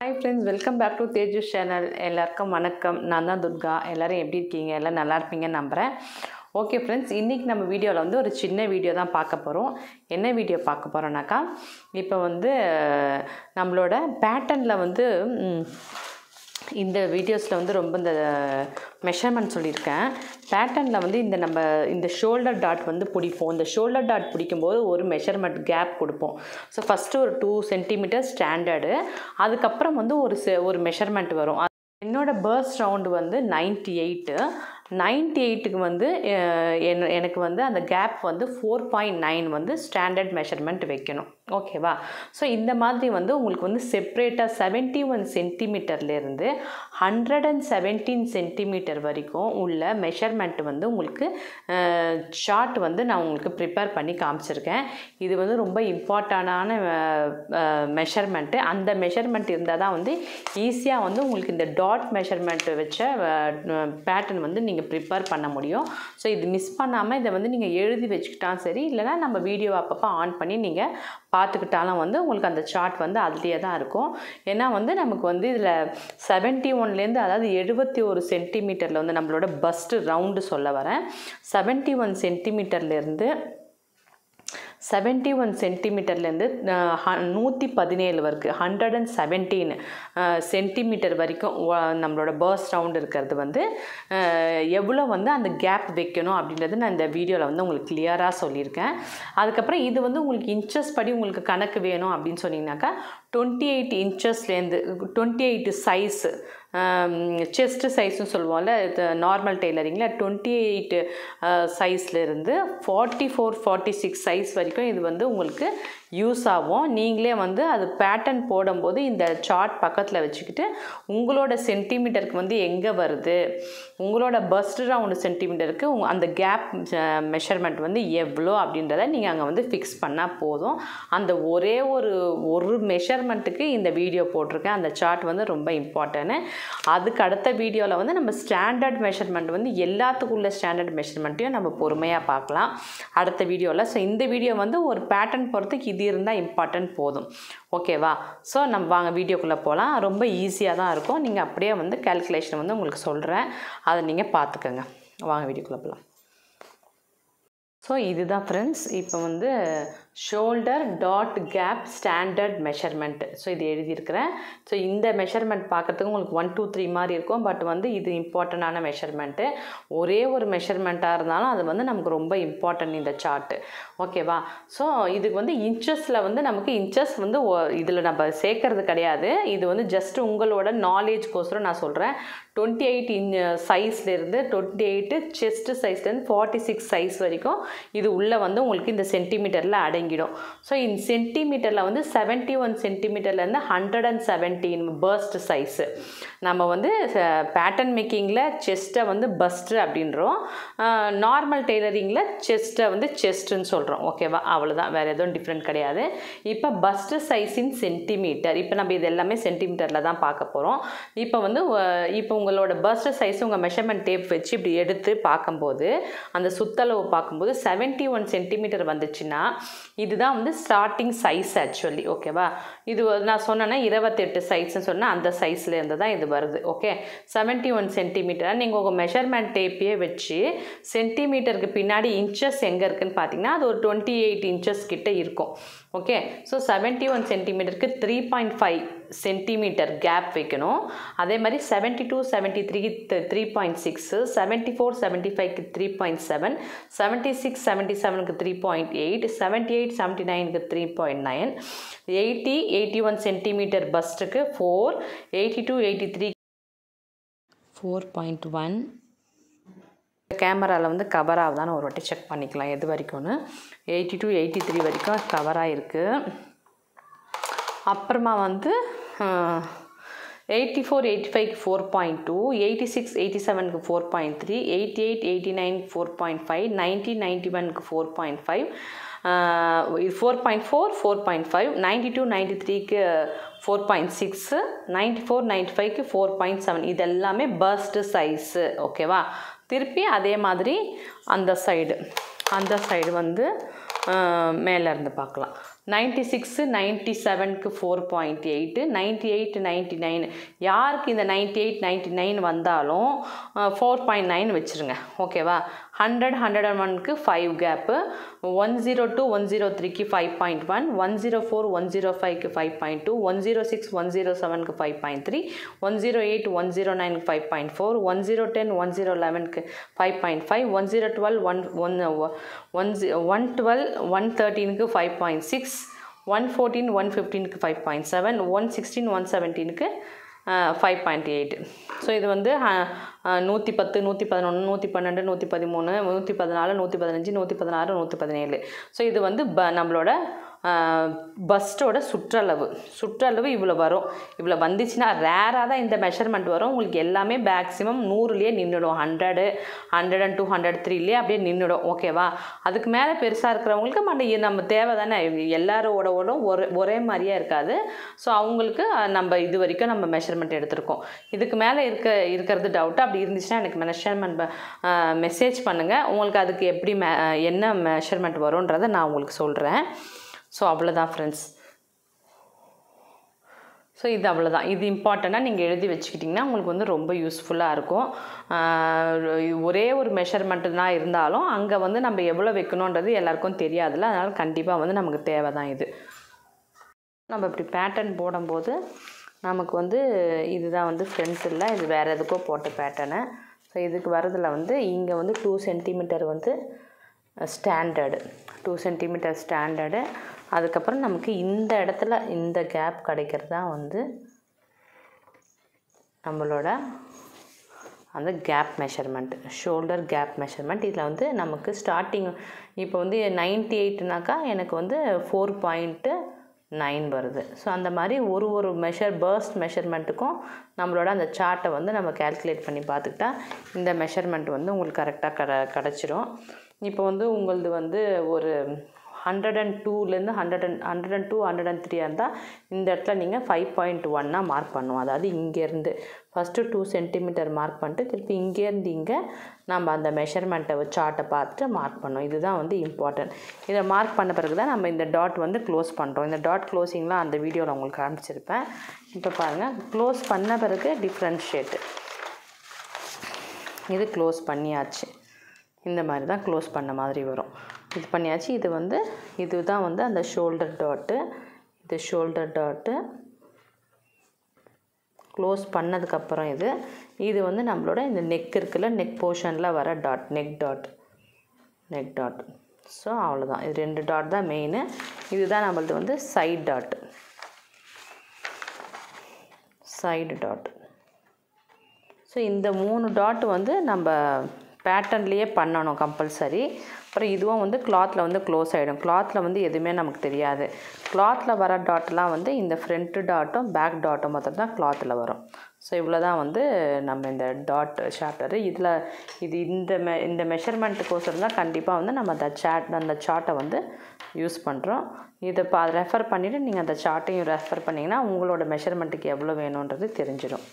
hi friends welcome back to Tejas channel எல்லாருக்கும் வணக்கம் நான் தான் துர்கா எல்லோரும் எப்படி இருக்கீங்க எல்லாம் நல்லா இருப்பீங்கன்னு நம்புகிறேன் ஓகே ஃப்ரெண்ட்ஸ் இன்றைக்கி நம்ம வீடியோவில் வந்து ஒரு சின்ன வீடியோ தான் பார்க்க போகிறோம் என்ன வீடியோ பார்க்க போகிறோன்னாக்கா இப்போ வந்து நம்மளோட பேட்டர்னில் வந்து ம், இந்த வீடியோஸில் வந்து ரொம்ப இந்த மெஷர்மெண்ட் சொல்லியிருக்கேன் பேட்டர்னில் வந்து இந்த நம்ம இந்த ஷோல்டர் டாட் வந்து பிடிப்போம் இந்த ஷோல்டர் டாட் பிடிக்கும்போது ஒரு மெஷர்மெண்ட் கேப் கொடுப்போம் ஸோ ஃபஸ்ட்டு ஒரு டூ சென்டிமீட்டர் ஸ்டாண்டர்டு அதுக்கப்புறம் வந்து ஒரு செ- ஒரு மெஷர்மெண்ட் வரும் என்னோட பர்ஸ்ட் ரவுண்டு வந்து 98 எயிட்டு நைன்டி எயிட்டுக்கு வந்து அஹ், என்ன- எனக்கு வந்து அந்த கேப் வந்து ஃபோர் பாயிண்ட் நைன் வந்து ஸ்டாண்டர்ட் மெஷர்மெண்ட் வைக்கணும் ஓகேவா ஸோ இந்த மாதிரி வந்து உங்களுக்கு வந்து செப்ரேட்டாக செவன்ட்டி ஒன் சென்டிமீட்டர்லேருந்து ஹண்ட்ரட் அண்ட் செவன்டீன் சென்டிமீட்டர் வரைக்கும் உள்ள மெஷர்மெண்ட் வந்து உங்களுக்கு சார்ட் வந்து நான் உங்களுக்கு ப்ரிப்பேர் பண்ணி காமிச்சிருக்கேன் இது வந்து ரொம்ப இம்பார்ட்டண்டான மெஷர்மெண்ட்டு அந்த மெஷர்மெண்ட் இருந்தால் தான் வந்து ஈஸியாக வந்து உங்களுக்கு இந்த டாட் மெஷர்மெண்ட் வச்ச பேட்டர்ன் வந்து நீங்கள் ப்ரிப்பேர் பண்ண முடியும் ஸோ இது மிஸ் பண்ணாமல் இதை வந்து நீங்கள் எழுதி வச்சுக்கிட்டாலும் சரி இல்லைனா நம்ம வீடியோ அப்பப்போ ஆன் பண்ணி நீங்கள் பார்த்துக்கிட்டாலும் வந்து உங்களுக்கு அந்த சார்ட் வந்து அதுலேயே தான் இருக்கும் ஏன்னா வந்து நமக்கு வந்து இதில் செவன்ட்டி ஒன்லேருந்து அதாவது எழுபத்தி ஒரு சென்டிமீட்டரில் வந்து நம்மளோட பஸ்ட்டு ரவுண்டு சொல்ல வரேன் செவன்ட்டி ஒன் சென்டிமீட்டர்லேருந்து செவன்ட்டி ஒன் சென்டிமீட்டர்லேருந்து நூற்றி பதினேழு வரைக்கும் ஹண்ட்ரட் அண்ட் செவன்டீன் சென்டிமீட்டர் வரைக்கும் வ- நம்மளோட பர்ஸ் ரவுண்ட் இருக்கிறது வந்து அஹ், எவ்வளோ வந்து அந்த கேப் வைக்கணும் அப்படின்றது நான் இந்த வீடியோவில் வந்து உங்களுக்கு கிளியராக சொல்லியிருக்கேன் அதுக்கப்புறம் இது வந்து உங்களுக்கு இன்ச்சஸ் படி உங்களுக்கு கணக்கு வேணும் அப்படின்னு சொன்னீங்கன்னாக்கா டுவெண்ட்டி எயிட் இன்ச்சஸ்லேருந்து டுவெண்ட்டி எயிட் சைஸு செஸ்ட்டு சைஸ்னு சொல்லுவோம்ல நார்மல் டெய்லரிங்கில் டுவெண்ட்டி எயிட் சைஸ்லேருந்து forty four forty six size வரைக்கும் இது வந்து உங்களுக்கு யூஸ் ஆகும் நீங்களே வந்து அது பேட்டர்ன் போடும்போது இந்த சார்ட் பக்கத்தில் வச்சுக்கிட்டு உங்களோட சென்டிமீட்டருக்கு வந்து எங்கே வருது உங்களோட பஸ்ட் ரவுண்டு சென்டிமீட்டருக்கு உங்க- அந்த கேப் மெஷர்மெண்ட் வந்து எவ்வளோ அப்படின்றத நீங்கள் அங்கே வந்து ஃபிக்ஸ் பண்ணால் போதும் அந்த ஒரே ஒரு ஒரு மெஷர்மெண்ட்டுக்கு இந்த வீடியோ போட்டிருக்கேன் அந்த சார்ட் வந்து ரொம்ப இம்பார்ட்டன்ட்டு அதுக்கு அடுத்த வீடியோவில் வந்து நம்ம ஸ்டாண்டர்ட் மெஷர்மெண்ட் வந்து எல்லாத்துக்குள்ள ஸ்டாண்டர்ட் மெஷர்மெண்ட்டையும் நம்ம பொறுமையாக பார்க்கலாம் அடுத்த வீடியோவில் ஸோ இந்த வீடியோ வந்து ஒரு பேட்டர்ன் பொறுத்துக்கு இது இருந்தால் இம்பார்ட்டன்ட் போதும் ஓகேவா ஸோ நம்ம வாங்க வீடியோக்குள்ளே போகலாம் ரொம்ப ஈஸியாக தான் இருக்கும் நீங்கள் அப்படியே வந்து கேல்குலேஷன் வந்து உங்களுக்கு சொல்கிறேன் அதை நீங்கள் பார்த்துக்கோங்க வாங்க வீடியோக்குள்ளே போகலாம் ஸோ இதுதான் ஃப்ரெண்ட்ஸ் இப்போ வந்து shoulder dot gap standard measurement so இது எழுதியிருக்கிறேன் ஸோ இந்த மெஷர்மெண்ட் பார்க்கறதுக்கு உங்களுக்கு ஒன் டூ த்ரீ மாதிரி இருக்கும் பட் வந்து இது இம்பார்ட்டண்டான மெஷர்மெண்ட்டு ஒரே ஒரு மெஷர்மெண்ட்டாக இருந்தாலும் அது வந்து நமக்கு ரொம்ப இம்பார்ட்டன்ட் இந்த சார்ட்டு ஓகேவா ஸோ இதுக்கு வந்து இன்ச்சஸில் வந்து நமக்கு இன்ச்சஸ் வந்து இதில் நம்ம சேர்க்கறது கிடையாது இது வந்து ஜஸ்ட் உங்களோட நாலேஜ்க்கோசரம் நான் சொல்கிறேன் டுவெண்ட்டி எயிட் இன் சைஸ்லேருந்து டுவெண்ட்டி எயிட்டு செஸ்ட் சைஸ்லேருந்து ஃபார்ட்டி சிக்ஸ் சைஸ் வரைக்கும் இது உள்ளே வந்து உங்களுக்கு இந்த சென்டிமீட்டரில் அடங்கிடும் ஸோ இந்த சென்டிமீட்டரில் வந்து செவன்ட்டி ஒன் சென்டிமீட்டர்லேருந்து hundred and seventeen first size நம்ம வந்து பேட்டர்ன் மேக்கிங்கில் செஸ்ட்டை வந்து பஸ்ட்டு அப்படின்றோம் நார்மல் டெய்லரிங்கில் செஸ்ட்டை வந்து செஸ்ட்டுன்னு சொல்கிறோம் ஓகேவா அவ்வளோதான் வேறு எதுவும் டிஃப்ரெண்ட் கிடையாது இப்போ பஸ்ட்டு சைஸ் இன் சென்டிமீட்டர் இப்போ நம்ம இது எல்லாமே சென்டிமீட்டரில் தான் பார்க்க போகிறோம் இப்போ வந்து அஹ், இப்போ உங்களோட பஸ்ட் சைஸ் உங்கள் மெஷர்மெண்ட் டேப் வச்சு இப்படி எடுத்து பார்க்கும்போது அந்த சுத்தளவு பார்க்கும்போது செவன்ட்டி ஒன் சென்டிமீட்டர் வந்துச்சுன்னா இதுதான் வந்து ஸ்டார்டிங் சைஸ் ஆக்சுவலி ஓகேவா இது வந்து நான் சொன்னேன்னா இருபத்தெட்டு சைஸ்னு சொன்னால் அந்த சைஸ்ல இருந்து தான் இது வருது ஓகே செவன்ட்டி ஒன் சென்டிமீட்டர் நீங்கள் உங்கள் மெஷர்மெண்ட் டேப்பையே வச்சு சென்டிமீட்டருக்கு பின்னாடி இன்ச்சஸ் எங்கே இருக்குன்னு பார்த்தீங்கன்னா அது ஒரு டுவெண்ட்டி எயிட் இன்ச்சஸ் கிட்ட இருக்கும் ஓகே ஸோ செவன்ட்டி ஒன் சென்டிமீட்டருக்கு three point five centimetre gap வைக்கணும் அதே மாதிரி seventy two seventy three three point six seventy four seventy ஃபைவ்க்கு three point seven seventy six seventy செவனுக்கு three point eight seventy eight seventy நைனுக்கு three point nine eighty eighty one centimetre பஸ்ட்டுக்கு four eighty two eighty three four point one கேமராவில் வந்து cover ஆகுதான்னு ஒரு வாட்டி check பண்ணிக்கலாம் எது வரைக்கும்னு எயிட்டி டூ எயிட்டி த்ரீ வரைக்கும் கவர் ஆகிருக்கு அப்புறமா வந்து எயிட்டி ஃபோர் எயிட்டி ஃபைவ்க்கு four point two eighty six eighty செவனுக்கு four point three eighty eight eighty nine four point five ninety ninety ஒனுக்கு four point five four point four four point five ninety two ninety த்ரீக்கு four point six ninety four ninety ஃபைவ்க்கு four point seven இது எல்லாமே first size ஓகேவா திருப்பி அதே மாதிரி அந்த சைடு அந்த சைடு வந்து மேலே இருந்து பார்க்கலாம் நைன்ட்டி சிக்ஸு நைன்ட்டி செவனுக்கு four point eight ninety eight ninety nine யாருக்கு இந்த நைன்ட்டி எயிட் நைன்ட்டி நைன் வந்தாலும் ஃபோர் பாயிண்ட் நைன் வச்சுருங்க ஓகேவா ஹண்ட்ரட் ஹண்ட்ரட் அண்ட் ஒனுக்கு five gap one zero two one zero த்ரீக்கு five point one one zero four one zero ஃபைவ்க்கு five point two one zero six one zero செவனுக்கு five point three one zero eight one zero நைனுக்கு five point four one zero ten one zero லெவனுக்கு five point five one zero twelve one one one ஜி one twelve one தேர்ட்டீனுக்கு five point six one fourteen one ஃபிஃப்டீனுக்கு five point seven one sixteen one செவன்டீனுக்கு five point eight so இது வந்து நூற்றி பத்து நூற்றி பதினொன்று நூற்றி பன்னெண்டு நூற்றி பதிமூணு நூற்றி பதினாலு நூற்றி பதினஞ்சு நூற்றி பதினாறு நூற்றி பதினேழு ஸோ இது வந்து ப நம்மளோட பஸ்ட்டோட சுற்றளவு சுற்றளவு இவ்வளோ வரும் இவ்வளோ வந்துச்சுன்னா ரேராக தான் இந்த மெஷர்மெண்ட் வரும் உங்களுக்கு எல்லாமே மேக்ஸிமம் நூறுலேயே நின்றுடும் hundred hundred and two hundred த்ரீலேயே அப்படியே நின்றுடும் ஓகேவா அதுக்கு மேலே பெருசாக இருக்கிறவங்களுக்கு மண்ட நம்ம தேவை தானே எல்லாரோட ஓடும் ஒரே ஒரே மாதிரியே இருக்காது ஸோ அவங்களுக்கு நம்ம இது வரைக்கும் நம்ம மெஷர்மெண்ட் எடுத்திருக்கோம் இதுக்கு மேலே இருக்க இருக்கிறது டவுட்டு அப்படி இருந்துச்சுன்னா எனக்கு மெஷர்மெண்ட் மெசேஜ் பண்ணுங்கள் உங்களுக்கு அதுக்கு எப்படி மெ என்ன மெஷர்மெண்ட் வரும்ன்றதை நான் உங்களுக்கு சொல்கிறேன் ஸோ அவ்வளோதான் ஃப்ரெண்ட்ஸ் ஸோ இது அவ்வளோதான் இது இம்பார்ட்டண்ட்டாக நீங்கள் எழுதி வச்சுக்கிட்டிங்கன்னா உங்களுக்கு வந்து ரொம்ப யூஸ்ஃபுல்லாக இருக்கும் ஒரே ஒரு மெஷர்மெண்ட்டு தான் இருந்தாலும் அங்கே வந்து நம்ம எவ்வளோ வைக்கணுன்றது எல்லாருக்கும் தெரியாதுல்ல அதனால் கண்டிப்பாக வந்து நமக்கு தேவை தான் இது நம்ம இப்படி பேட்டர்ன் போடும்போது நமக்கு வந்து இதுதான் வந்து ஃப்ரெண்ட்ஸ் இல்லை இது வேறு எதுக்கோ போட்ட பேட்டர்னு ஸோ இதுக்கு வரதில் வந்து இங்கே வந்து டூ சென்டிமீட்டர் வந்து ஸ்டாண்டர்டு டூ சென்டிமீட்டர் ஸ்டாண்டர்டு அதுக்கப்புறம் நமக்கு இந்த இடத்துல இந்த கேப் கிடைக்கிறது தான் வந்து நம்மளோட அந்த gap measurement shoulder gap measurement இதில் வந்து நமக்கு ஸ்டார்டிங் இப்போ வந்து நைன்ட்டி எயிட்னாக்கா எனக்கு வந்து ஃபோர் பாயிண்ட்டு நைன் வருது ஸோ அந்த மாதிரி ஒரு ஒரு மெஷர் பர்ஸ்ட் மெஷர்மெண்ட்டுக்கும் நம்மளோட அந்த சார்ட்டை வந்து நம்ம கேல்குலேட் பண்ணி பார்த்துக்கிட்டா இந்த மெஷர்மெண்ட் வந்து உங்களுக்கு கரெக்டாக கட கிடச்சிரும் இப்போ வந்து உங்களது வந்து ஒரு ஹண்ட்ரட் அண்ட் டூலேருந்து hundred and hundred and two hundred and three இருந்தால் இந்த இடத்துல நீங்கள் ஃபைவ் பாயிண்ட் ஒன்னாக மார்க் பண்ணுவோம் அதாவது இங்கேருந்து ஃபஸ்ட்டு டூ சென்டிமீட்டர் மார்க் பண்ணிட்டு திருப்பி இங்கேருந்து இங்கே நம்ம அந்த மெஷர்மெண்ட்டை சார்ட்டை பார்த்துட்டு மார்க் பண்ணோம் இதுதான் வந்து இம்பார்ட்டன்ட் இதை மார்க் பண்ண பிறகு தான் நம்ம இந்த டாட் வந்து க்ளோஸ் பண்ணுறோம் இந்த டாட் க்ளோஸிங்லாம் அந்த வீடியோவில் உங்களுக்கு காமிச்சிருப்பேன் இப்போ பாருங்கள் க்ளோஸ் பண்ண பிறகு டிஃப்ரென்ஷியேட்டு இது க்ளோஸ் பண்ணியாச்சு இந்த மாதிரி தான் க்ளோஸ் பண்ண மாதிரி வரும் இது பண்ணியாச்சு இது வந்து இதுதான் வந்து அந்த ஷோல்டர் டாட்டு இது ஷோல்டர் டாட்டு க்ளோஸ் பண்ணதுக்கப்புறம் இது இது வந்து நம்மளோட இந்த நெக் இருக்குல்ல நெக் போர்ஷனில் வர dot neck dot neck dot so அவ்வளோதான் இது ரெண்டு டாட் தான் மெயின் இதுதான் நம்மளது வந்து side dot side dot so இந்த மூணு டாட் வந்து நம்ம பேட்டர்ன்லேயே பண்ணணும் கம்பல்சரி அப்புறம் இதுவும் வந்து கிளாத்தில் வந்து க்ளோஸ் ஆகிடும் கிளாத்தில் வந்து எதுவுமே நமக்கு தெரியாது கிளாத்தில் வர டாட்லாம் வந்து இந்த ஃப்ரண்ட்டு டாட்டும் பேக் டாட்டும் மாத்திரம் தான் கிளாத்தில் வரும் ஸோ இவ்வளோ தான் வந்து நம்ம இந்த டாட் சாப்டரு இதில் இது இந்த மெ இந்த மெஷர்மெண்ட்டுக்கோசரம் தான் கண்டிப்பாக வந்து நம்ம அந்த சாட் அந்த சார்ட்டை வந்து யூஸ் பண்ணுறோம் இதை பா ரெஃபர் பண்ணிவிட்டு நீங்கள் அந்த சார்ட்டையும் ரெஃபர் பண்ணிங்கன்னா உங்களோட மெஷர்மெண்ட்டுக்கு எவ்வளோ வேணுன்றது தெரிஞ்சிடும்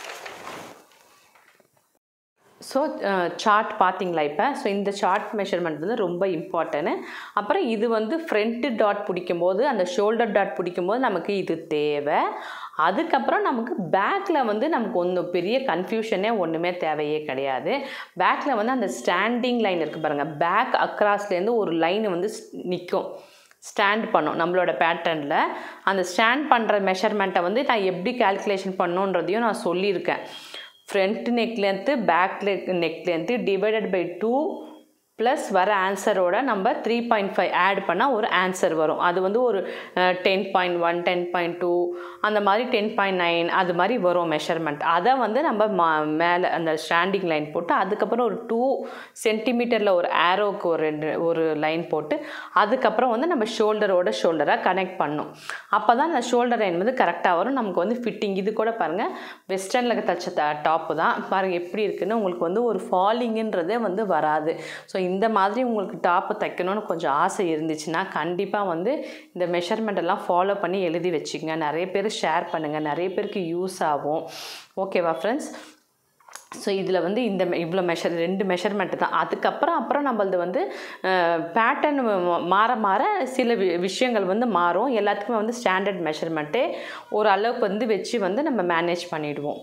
ஸோ சார்ட் பார்த்தீங்களா இப்போ ஸோ இந்த சார்ட் மெஷர்மெண்ட் வந்து ரொம்ப இம்பார்ட்டன்ட்டு அப்புறம் இது வந்து ஃப்ரண்ட்டு டாட் பிடிக்கும்போது அந்த ஷோல்டர் டாட் பிடிக்கும்போது நமக்கு இது தேவை அதுக்கப்புறம் நமக்கு பேக்கில் வந்து நமக்கு ஒன்றும் பெரிய கன்ஃபியூஷனே ஒன்றுமே தேவையே கிடையாது பேக்கில் வந்து அந்த ஸ்டாண்டிங் லைன் இருக்குது பாருங்கள் பேக் அக்ராஸ்லேருந்து ஒரு லைன் வந்து நிற்கும் ஸ்டாண்ட் பண்ணும் நம்மளோட பேட்டர்னில் அந்த ஸ்டாண்ட் பண்ணுற மெஷர்மெண்ட்டை வந்து நான் எப்படி கால்குலேஷன் பண்ணுன்றதையும் நான் சொல்லியிருக்கேன் front neck length back leg neck length divided by two plus வர ஆன்சரோட நம்ம த்ரீ பாயிண்ட் ஃபைவ் ஆட் பண்ணால் ஒரு ஆன்சர் வரும் அது வந்து ஒரு ten point one ten point two அந்த மாதிரி டென் பாயிண்ட் நைன் அது மாதிரி வரும் மெஷர்மெண்ட் அதை வந்து நம்ம மா மேலே அந்த ஸ்டாண்டிங் லைன் போட்டு அதுக்கப்புறம் ஒரு டூ சென்டிமீட்டரில் ஒரு ஆரோக்கு ஒரு ரெண்டு ஒரு லைன் போட்டு அதுக்கப்புறம் வந்து நம்ம ஷோல்டரோட ஷோல்டராக கனெக்ட் பண்ணும் அப்போ தான் அந்த ஷோல்டர் லைன் வந்து கரெக்டாக வரும் நமக்கு வந்து ஃபிட்டிங் இது கூட பாருங்கள் வெஸ்டர்னில் தச்ச டாப்பு தான் பாருங்கள் எப்படி இருக்குன்னு உங்களுக்கு வந்து ஒரு ஃபாலிங்குன்றதே வந்து வராது ஸோ இந்த மாதிரி உங்களுக்கு டாப்பு தைக்கணும்னு கொஞ்சம் ஆசை இருந்துச்சுன்னா கண்டிப்பாக வந்து இந்த மெஷர்மெண்ட் எல்லாம் ஃபாலோ பண்ணி எழுதி வச்சுக்கங்க நிறைய பேர் ஷேர் பண்ணுங்கள் நிறைய பேருக்கு யூஸ் ஆகும் ஓகேவா ஃப்ரெண்ட்ஸ் ஸோ இதில் வந்து இந்த மெ- இவ்வளோ மெஷர் ரெண்டு மெஷர்மெண்ட் தான் அதுக்கப்புறம் அப்புறம் நம்மளது வந்து பேட்டர்ன் மாற மாற சில வி விஷயங்கள் வந்து மாறும் எல்லாத்துக்குமே வந்து ஸ்டாண்டர்ட் மெஷர்மெண்ட்டே ஒரு அளவுக்கு வந்து வச்சு வந்து நம்ம மேனேஜ் பண்ணிடுவோம்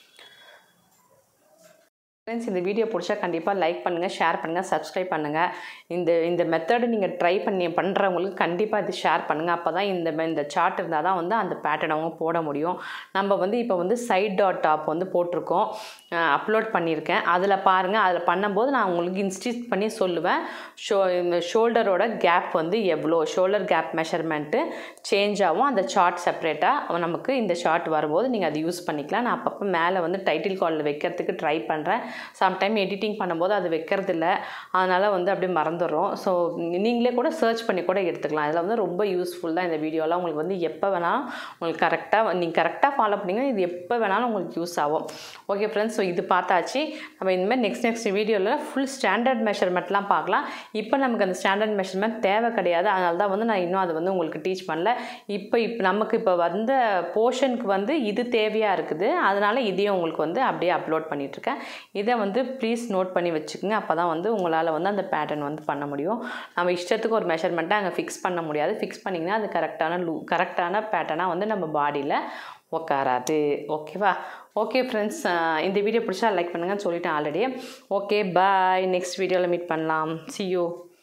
ஃப்ரெண்ட்ஸ் இந்த வீடியோ பிடிச்சா கண்டிப்பாக லைக் பண்ணுங்கள் ஷேர் பண்ணுங்கள் சப்ஸ்கிரைப் பண்ணுங்கள் இந்த இந்த மெத்தடு நீங்கள் ட்ரை பண்ணி பண்ணுறவங்களுக்கு கண்டிப்பாக இது ஷேர் பண்ணுங்கள் அப்போ தான் இந்த ம- இந்த சார்ட் இருந்தால் தான் வந்து அந்த பேட்டர்ன் அவங்க போட முடியும் நம்ம வந்து இப்போ வந்து சைட் டாட் டாப் வந்து போட்டிருக்கோம் அப்லோட் பண்ணியிருக்கேன் அதில் பாருங்கள் அதில் பண்ணும்போது நான் உங்களுக்கு இன்ஸ்டிச் பண்ணி சொல்லுவேன் ஷோ இந்த ஷோல்டரோட கேப் வந்து எவ்வளோ ஷோல்டர் கேப் மெஷர்மெண்ட்டு சேஞ்ச் ஆகும் அந்த சார்ட் செப்பரேட்டாக நமக்கு இந்த சார்ட் வரும்போது நீங்கள் அதை யூஸ் பண்ணிக்கலாம் நான் அப்பப்போ மேலே வந்து டைட்டில் காலில் வைக்கிறதுக்கு ட்ரை பண்ணுறேன் சம்டைம் எடிட்டிங் பண்ணும்போது அது வைக்கிறது இல்ல அதனால் வந்து அப்படியே மறந்துடுறோம் ஸோ நீங்களே கூட சர்ச் பண்ணி கூட எடுத்துக்கலாம் இதில் வந்து ரொம்ப யூஸ்ஃபுல் தான் இந்த வீடியோலாம் உங்களுக்கு வந்து எப்போ வேணாலும் உங்களுக்கு கரெக்டாக நீங்கள் கரெக்டாக ஃபாலோ பண்ணிங்கன்னா இது எப்போ வேணாலும் உங்களுக்கு யூஸ் ஆகும் ஓகே ஃப்ரெண்ட்ஸ் ஸோ இது பார்த்தாச்சு நம்ம இனிமேல் நெக்ஸ்ட் நெக்ஸ்ட் வீடியோவில் ஃபுல் ஸ்டாண்டர்ட் மெஷர்மெண்ட்லாம் பார்க்கலாம் இப்போ நமக்கு அந்த ஸ்டாண்டர்ட் மெஷர்மெண்ட் தேவை கிடையாது அதனால தான் வந்து நான் இன்னும் அதை வந்து உங்களுக்கு டீச் பண்ணல இப்போ இப்போ நமக்கு இப்போ வந்த போர்ஷனுக்கு வந்து இது தேவையாக இருக்குது அதனால் இதையும் உங்களுக்கு வந்து அப்படியே அப்லோட் பண்ணிகிட்ருக்கேன் இதை வந்து ப்ளீஸ் நோட் பண்ணி வச்சுக்கோங்க அப்போ தான் வந்து உங்களால் வந்து அந்த பேட்டர்ன் வந்து பண்ண முடியும் நம்ம இஷ்டத்துக்கு ஒரு மெஷர்மெண்ட்டை அங்கே ஃபிக்ஸ் பண்ண முடியாது ஃபிக்ஸ் பண்ணிங்கன்னா அது கரெக்டான லூ கரெக்டான பேட்டர்னாக வந்து நம்ம பாடியில் உட்காராது ஓகேவா ஓகே ஃப்ரெண்ட்ஸ் இந்த வீடியோ பிடிச்சா லைக் பண்ணுங்கன்னு சொல்லிட்டேன் ஆல்ரெடி ஓகே பாய் நெக்ஸ்ட் வீடியோவில் மீட் பண்ணலாம் see you